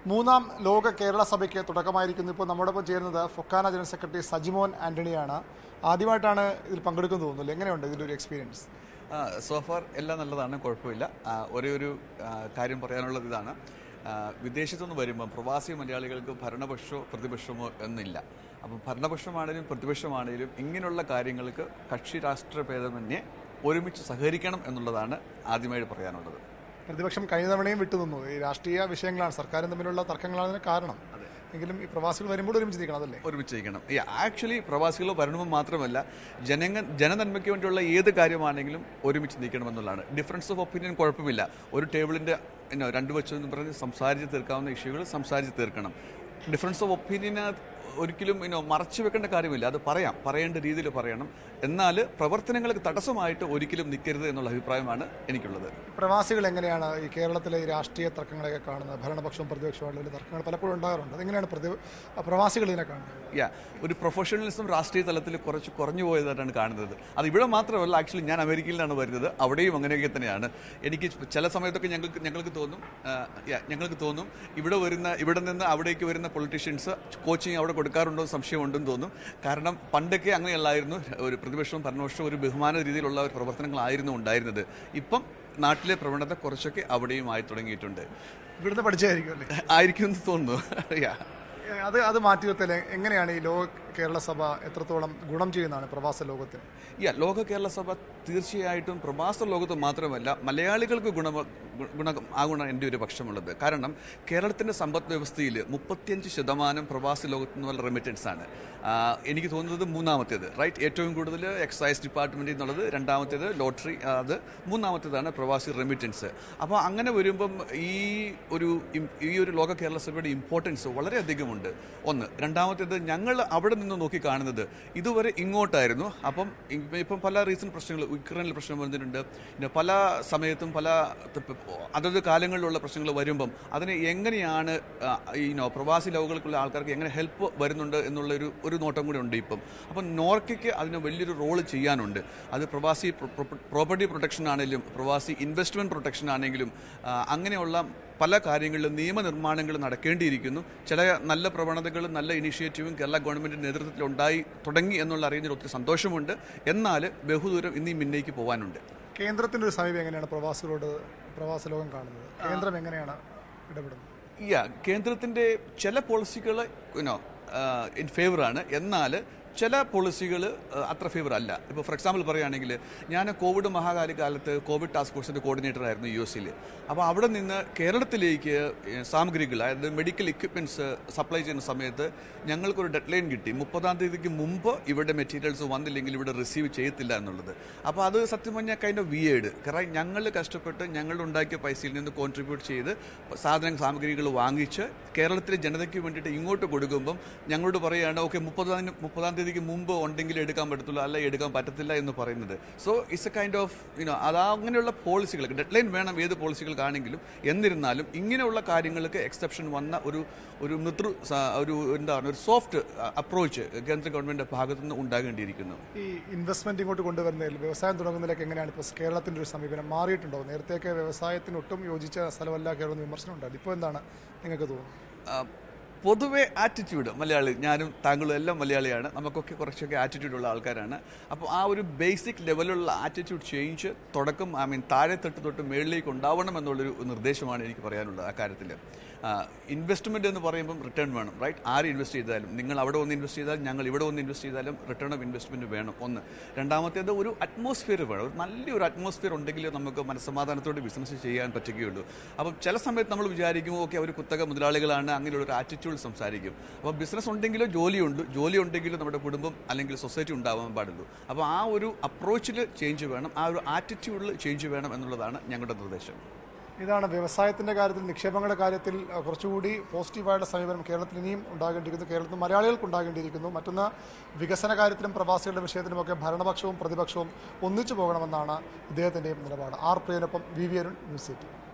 മൂന്നാം ലോക കേരള സഭയ്ക്ക് തുടക്കമായിരിക്കുന്നു ഇപ്പോൾ നമ്മോടൊപ്പം ചേരുന്നത് ഫൊക്കാന ജനറൽ സെക്രട്ടറി സജിമോൻ ആന്റണിയാണ് ആദ്യമായിട്ടാണ് ഇതിൽ പങ്കെടുക്കുന്നു തോന്നുന്നില്ല എങ്ങനെയുണ്ട് ഇതിൻ്റെ ഒരു എക്സ്പീരിയൻസ് സോഫാർ എല്ലാം നല്ലതാണ് കുഴപ്പമില്ല ആ, ഒരേ ഒരു ആ, കാര്യം പറയാനുള്ളത് ഇതാണ് ആ, വിദേശത്തുനിന്ന് വരുമ്പം പ്രവാസി മലയാളികൾക്ക് ഭരണപക്ഷമോ പ്രതിപക്ഷമോ എന്നില്ല അപ്പം ഭരണപക്ഷമാണേലും പ്രതിപക്ഷമാണേലും ഇങ്ങനെയുള്ള കാര്യങ്ങൾക്ക് കക്ഷി രാഷ്ട്രീയ ഭേദമന്യേ ഒരുമിച്ച് സഹകരിക്കണം എന്നുള്ളതാണ് ആദ്യമായിട്ട് പറയാനുള്ളത് പ്രതിപക്ഷം കഴിഞ്ഞ തവണയും വിട്ടുനിന്നു ഈ രാഷ്ട്രീയ വിഷയങ്ങളാണ് സർക്കാരും തമ്മിലുള്ള തർക്കങ്ങളാണ് അതിന് കാരണം എങ്കിലും ഈ പ്രവാസികൾ വരുമ്പോൾ ഒരുമിച്ച് നിൽക്കണം അതല്ലേ ഒരുമിച്ച് ചെയ്യണം ഈ ആക്ച്വലി പ്രവാസികൾ വരണമെന്ന് മാത്രമല്ല ജനങ്ങ ജനനന്മയ്ക്ക് വേണ്ടിയുള്ള ഏത് കാര്യമാണെങ്കിലും ഒരുമിച്ച് നീക്കണമെന്നുള്ളതാണ് ഡിഫറൻസ് ഓഫ് ഒപ്പീനിയൻ കുഴപ്പമില്ല ഒരു ടേബിളിൻ്റെ എന്നോ രണ്ട് വെച്ചെന്ന് പറഞ്ഞ് സംസാരിച്ച് തീർക്കാവുന്ന ഇഷ്യൂകൾ സംസാരിച്ച് തീർക്കണം ഡിഫറൻസ് ഓഫ് ഒപ്പീനിയന് ഒരിക്കലും ഇനോ മറച്ചു വെക്കേണ്ട കാര്യമില്ല അത് പറയാം പറയേണ്ട രീതിയിൽ പറയണം എന്നാൽ പ്രവർത്തനങ്ങൾക്ക് തടസ്സമായിട്ട് ഒരിക്കലും നിൽക്കരുത് എന്നുള്ള അഭിപ്രായമാണ് എനിക്കുള്ളത് പ്രവാസികൾ എങ്ങനെയാണ് ഈ കേരളത്തിലെ ഈ രാഷ്ട്രീയ തർക്കങ്ങളെയൊക്കെ കാണുന്നത് ഭരണപക്ഷവും പ്രതിപക്ഷവും വലിയ തർക്കങ്ങൾ പലപ്പോഴും ഉണ്ടാകാറുണ്ട് അതെങ്ങനെയാണ് പ്രതി പ്രവാസികൾ ഇതിനെ കാണുന്നത് യാ ഒരു പ്രൊഫഷണലിസം രാഷ്ട്രീയ തലത്തിൽ കുറച്ച് കുറഞ്ഞു പോയതായിട്ടാണ് കാണുന്നത് അത് ഇവിടെ മാത്രമല്ല ആക്ച്വലി ഞാൻ അമേരിക്കയിലാണ് വരുന്നത് അവിടെയും അങ്ങനെയൊക്കെ തന്നെയാണ് എനിക്ക് ചില സമയത്തൊക്കെ ഞങ്ങൾക്ക് ഞങ്ങൾക്ക് തോന്നും ആ, yeah, ഞങ്ങൾക്ക് തോന്നും ഇവിടെ വരുന്ന ഇവിടെ നിന്ന് അവിടേക്ക് വരുന്ന പൊളിറ്റീഷ്യൻസ് കോച്ചിങ് അവിടെ കൊടുക്കാറുണ്ടോ എന്ന് സംശയമുണ്ടെന്ന് തോന്നും കാരണം പണ്ടൊക്കെ അങ്ങനെയല്ലായിരുന്നു ഒരു പ്രതിപക്ഷവും ഭരണപക്ഷവും ഒരു ബഹുമാന രീതിയിലുള്ള ഒരു പ്രവർത്തനങ്ങളായിരുന്നു ഉണ്ടായിരുന്നത് ഇപ്പം നാട്ടിലെ പ്രവണത കുറച്ചൊക്കെ അവിടെയും ആയി തുടങ്ങിയിട്ടുണ്ട് ഇവിടുന്ന് പഠിച്ചായിരിക്കും അല്ലേ ആയിരിക്കും എന്ന് തോന്നുന്നു യാ ഏ, അത് അത് മാറ്റി നിർത്തൽ എങ്ങനെയാണ് ഈ ലോക കേരള സഭ എത്രത്തോളം ഗുണം ചെയ്യുന്നതാണ് പ്രവാസ ലോകത്തിന് യാ ലോക കേരള സഭ തീർച്ചയായിട്ടും പ്രവാസ ലോകത്ത് മാത്രമല്ല മലയാളികൾക്ക് ഗുണ ഗുണ ആകുന്ന എൻ്റെ ഒരു പക്ഷമുള്ളത് കാരണം കേരളത്തിൻ്റെ സമ്പദ് വ്യവസ്ഥയിൽ മുപ്പത്തിയഞ്ച് ശതമാനം പ്രവാസി ലോകത്ത് നിന്നുള്ള റെമിറ്റൻസ് ആണ് ആ, എനിക്ക് തോന്നുന്നത് മൂന്നാമത്തേത് റൈറ്റ് ഏറ്റവും കൂടുതൽ എക്സൈസ് ഡിപ്പാർട്ട്മെൻറ്റിൽ നിന്നുള്ളത് രണ്ടാമത്തേത് ലോട്ടറി അത് മൂന്നാമത്തേതാണ് പ്രവാസി റെമിറ്റൻസ് അപ്പോൾ അങ്ങനെ വരുമ്പം ഈ ഒരു ഇം- ഈ ഒരു ലോക കേരള സഭയുടെ ഇമ്പോർട്ടൻസ് വളരെയധികമുണ്ട് ഒന്ന് രണ്ടാമത്തേത് ഞങ്ങൾ അവിടെ നിന്ന് നോക്കി കാണുന്നത് ഇതുവരെ ഇങ്ങോട്ടായിരുന്നു അപ്പം ഇ- ഇപ്പം പല റീസൺ പ്രശ്നങ്ങൾ ഉക്രൈനിൽ പ്രശ്നം വന്നിട്ടുണ്ട് പിന്നെ പല സമയത്തും പല ത- അതത് കാലങ്ങളിലുള്ള പ്രശ്നങ്ങൾ വരുമ്പം അതിനെ എങ്ങനെയാണ് ആ, ഈ നോ പ്രവാസി ലോകങ്ങൾക്കുള്ള ആൾക്കാർക്ക് എങ്ങനെ ഹെൽപ്പ് വരുന്നുണ്ട് എന്നുള്ളൊരു ഒരു നോട്ടം കൂടി ഉണ്ട് ഇപ്പം അപ്പം നോർക്കയ്ക്ക് അതിന് വലിയൊരു റോള് ചെയ്യാനുണ്ട് അത് പ്രവാസി പ്രോപ്പർട്ടി പ്രൊട്ടക്ഷൻ ആണെങ്കിലും പ്രവാസി ഇൻവെസ്റ്റ്മെന്റ് പ്രൊട്ടക്ഷൻ ആണെങ്കിലും ആ, അങ്ങനെയുള്ള പല കാര്യങ്ങളിലും നിയമനിർമ്മാണങ്ങൾ നടക്കേണ്ടിയിരിക്കുന്നു ചില നല്ല പ്രവണതകളും നല്ല ഇനിഷ്യേറ്റീവും കേരള ഗവൺമെന്റിന്റെ നേതൃത്വത്തിൽ ഉണ്ടായി തുടങ്ങി എന്നുള്ള അറിയുന്നതിൽ ഒത്തിരി സന്തോഷമുണ്ട് എന്നാൽ ബഹുദൂരം ഇന്നീ മുന്നേക്ക് പോകാനുണ്ട് കേന്ദ്രത്തിന്റെ ഒരു സമീപം എങ്ങനെയാണ് പ്രവാസികളോട് പ്രവാസ ലോകം കാണുന്നത് കേന്ദ്രം എങ്ങനെയാണ് ഇടപെടുന്നത് യാ കേന്ദ്രത്തിന്റെ ചില പോളിസികൾ യുനോ ഇൻ ഫേവറാണ് എന്നാൽ ചില പോളിസികൾ അത്ര ഫേവർ അല്ല ഇപ്പോൾ ഫോർ എക്സാമ്പിൾ പറയുകയാണെങ്കിൽ ഞാൻ കോവിഡ് മഹാകാല കാലത്ത് കോവിഡ് ടാസ്ക് ഫോഴ്സിന്റെ കോർഡിനേറ്റർ ആയിരുന്നു യു എസിൽ അപ്പോൾ അവിടെ നിന്ന് കേരളത്തിലേക്ക് ഏഹ്, സാമഗ്രികൾ അതായത് മെഡിക്കൽ എക്യുപ്മെന്റ്സ് സപ്ലൈ ചെയ്യുന്ന സമയത്ത് ഞങ്ങൾക്കൊരു ഡെഡ് ലൈൻ കിട്ടി മുപ്പതാം തീയതിക്ക് മുമ്പ് ഇവിടെ മെറ്റീരിയൽസ് വന്നില്ലെങ്കിൽ ഇവിടെ റിസീവ് ചെയ്യത്തില്ല എന്നുള്ളത് അപ്പോൾ അത് സത്യം പറഞ്ഞാൽ കൈൻഡ് ഓഫ് വിയേഡ് കാരണം ഞങ്ങൾ കഷ്ടപ്പെട്ട് ഞങ്ങൾ ഉണ്ടാക്കിയ പൈസയിൽ നിന്ന് കോൺട്രിബ്യൂട്ട് ചെയ്ത് സാധന സാമഗ്രികൾ വാങ്ങിച്ച് കേരളത്തിലെ ജനതയ്ക്ക് വേണ്ടിയിട്ട് ഇങ്ങോട്ട് കൊടുക്കുമ്പം ഞങ്ങളോട് പറയുകയാണ് ഓക്കെ മുപ്പതാം മുപ്പതാം തീയതിക്ക് മുമ്പ് ഉണ്ടെങ്കിൽ എടുക്കാൻ പറ്റത്തുള്ളൂ അല്ല എടുക്കാൻ പറ്റത്തില്ല എന്ന് പറയുന്നത് so it's a kind of you know അത് അങ്ങനെയുള്ള പോളിസികൾ ഡെഡ് ലൈൻ വേണം ഏത് പോളിസികൾക്കാണെങ്കിലും എന്നിരുന്നാലും ഇങ്ങനെയുള്ള കാര്യങ്ങൾക്ക് എക്സെപ്ഷൻ വന്ന ഒരു ഒരു മൃദു സ- ഒരു എന്താണ് ഒരു സോഫ്റ്റ് അപ്രോച്ച് കേന്ദ്ര ഗവൺമെന്റിന്റെ ഭാഗത്തു നിന്ന് ഉണ്ടാകേണ്ടിയിരിക്കുന്നു ഈ ഇൻവെസ്റ്റ്മെന്റ് ഇങ്ങോട്ട് കൊണ്ടുവരുന്നതിൽ വ്യവസായം തുടങ്ങുന്നതിലൊക്കെ എങ്ങനെയാണ് ഇപ്പോൾ കേരളത്തിന്റെ ഒരു സമീപനം മാറിയിട്ടുണ്ടോ നേരത്തെയൊക്കെ വ്യവസായത്തിന് ഒട്ടും യോജിച്ച സ്ഥലമല്ല കേരളം എന്ന് വിമർശനം ഉണ്ടായിരുന്നു ഇപ്പോൾ എന്താണ് നിങ്ങൾക്ക് തോന്നുന്നത് ആ, പൊതുവെ ആറ്റിറ്റ്യൂഡ് മലയാളി ഞാനും താങ്കളും എല്ലാം മലയാളിയാണ് നമുക്കൊക്കെ കുറച്ചൊക്കെ ആറ്റിറ്റ്യൂഡ് ഉള്ള ആൾക്കാരാണ് അപ്പോൾ ആ ഒരു ബേസിക് ലെവലുള്ള ആറ്റിറ്റ്യൂഡ് ചേഞ്ച് തുടക്കം ഐ മീൻ താഴെ തൊട്ട് തൊട്ട് മേളിലേക്ക് ഉണ്ടാവണം എന്നുള്ളൊരു നിർദ്ദേശമാണ് എനിക്ക് പറയാനുള്ളത് ആ കാര്യത്തിൽ ഇൻവെസ്റ്റ്മെന്റ് എന്ന് പറയുമ്പം റിട്ടേൺ വേണം റൈറ്റ് ആര് ഇൻവെസ്റ്റ് ചെയ്താലും നിങ്ങൾ അവിടെ ഒന്ന് ഇൻവെസ്റ്റ് ചെയ്താലും ഞങ്ങൾ ഇവിടെ ഒന്ന് ഇൻവെസ്റ്റ് ചെയ്താലും റിട്ടേൺ ഓഫ് ഇൻവെസ്റ്റ്മെന്റ് വേണം ഒന്ന് രണ്ടാമത്തേത് ഒരു അറ്റ്മോസ്ഫിയർ വേണം ഒരു നല്ലൊരു അറ്റ്മോസ്ഫിയർ ഉണ്ടെങ്കിൽ നമുക്ക് മനസ്സമാധാനത്തോടെ ബിസിനസ് ചെയ്യാൻ പറ്റുകയുള്ളൂ അപ്പം ചില സമയത്ത് നമ്മൾ വിചാരിക്കും ഓക്കെ അവർ കുത്തക മുതലാളികളാണ് അങ്ങനെയുള്ള ഒരു ആറ്റിറ്റ്യൂഡ് സംസാരിക്കും അപ്പോൾ ബിസിനസ് ഉണ്ടെങ്കിലും ജോലിയുണ്ട് ജോലി ഉണ്ടെങ്കിലും നമ്മുടെ കുടുംബം അല്ലെങ്കിൽ സൊസൈറ്റി ഉണ്ടാവാൻ പാടുള്ളൂ അപ്പോൾ ആ ഒരു അപ്രോച്ചിൽ ചേഞ്ച് വേണം ആ ഒരു ആറ്റിറ്റ്യൂഡിൽ ചേഞ്ച് വേണം എന്നുള്ളതാണ് ഞങ്ങളുടെ നിർദ്ദേശം ഇതാണ് വ്യവസായത്തിന്റെ കാര്യത്തിൽ നിക്ഷേപങ്ങളുടെ കാര്യത്തിൽ അഹ്, കുറച്ചുകൂടി പോസിറ്റീവായുള്ള സമീപനം കേരളത്തിൽ ഇനിയും ഉണ്ടാകേണ്ടിയിരിക്കുന്നു കേരളത്തിൽ മലയാളികൾക്ക് ഉണ്ടാകേണ്ടിയിരിക്കുന്നു മറ്റൊന്ന് വികസന കാര്യത്തിലും പ്രവാസികളുടെ വിഷയത്തിലുമൊക്കെ ഭരണപക്ഷവും പ്രതിപക്ഷവും ഒന്നിച്ചു പോകണമെന്നാണ് ഇദ്ദേഹത്തിന്റെയും നിലപാട് ആർ പ്രിയനൊപ്പം V V Arun News eighteen